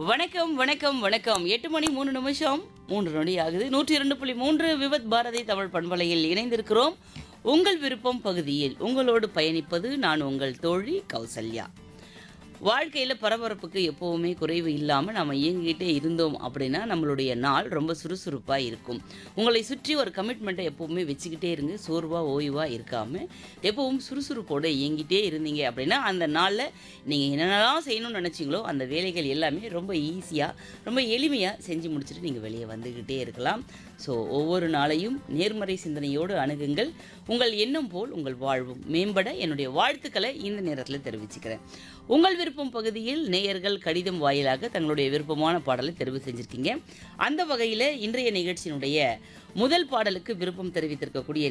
வணக்கம் வணக்கம் வணக்கம் எட்டு மணி மூணு நிமிஷம் மூன்று நொடி ஆகுது நூற்றி இரண்டு புள்ளி மூன்று விவத் பாரதி தமிழ் பண்பலையில் இணைந்திருக்கிறோம் உங்கள் விருப்பம் பகுதியில் உங்களோடு பயணிப்பது நான் உங்கள் தோழி கௌசல்யா வாழ்க்கையில் பரபரப்புக்கு எப்போவுமே குறைவு இல்லாமல் நம்ம இயங்கிக்கிட்டே இருந்தோம் அப்படின்னா நம்மளுடைய நாள் ரொம்ப சுறுசுறுப்பாக இருக்கும் உங்களை சுற்றி ஒரு கமிட்மெண்ட்டை எப்போவுமே வச்சுக்கிட்டே இருங்க சோர்வாக ஓய்வாக இருக்காமல் எப்பவும் சுறுசுறுப்போடு இயங்கிட்டே இருந்தீங்க அப்படின்னா அந்த நாளில் நீங்கள் என்னென்னலாம் செய்யணும்னு நினச்சிங்களோ அந்த வேலைகள் எல்லாமே ரொம்ப ஈஸியாக ரொம்ப எளிமையாக செஞ்சு முடிச்சுட்டு நீங்கள் வெளியே வந்துக்கிட்டே இருக்கலாம் ஸோ ஒவ்வொரு நாளையும் நேர்மறை சிந்தனையோடு அணுகுங்கள் உங்கள் எண்ணம் போல் உங்கள் வாழ்வும் மேம்பட என்னுடைய வாழ்த்துக்களை இந்த நேரத்தில் தெரிவிச்சுக்கிறேன் உங்கள் விருப்பம் பகுதியில் நேயர்கள் கடிதம் வாயிலாக தங்களுடைய விருப்பமான பாடலை தெரிவு செஞ்சுருக்கீங்க அந்த வகையில் இன்றைய நிகழ்ச்சியினுடைய முதல் பாடலுக்கு விருப்பம் தெரிவித்திருக்கக்கூடிய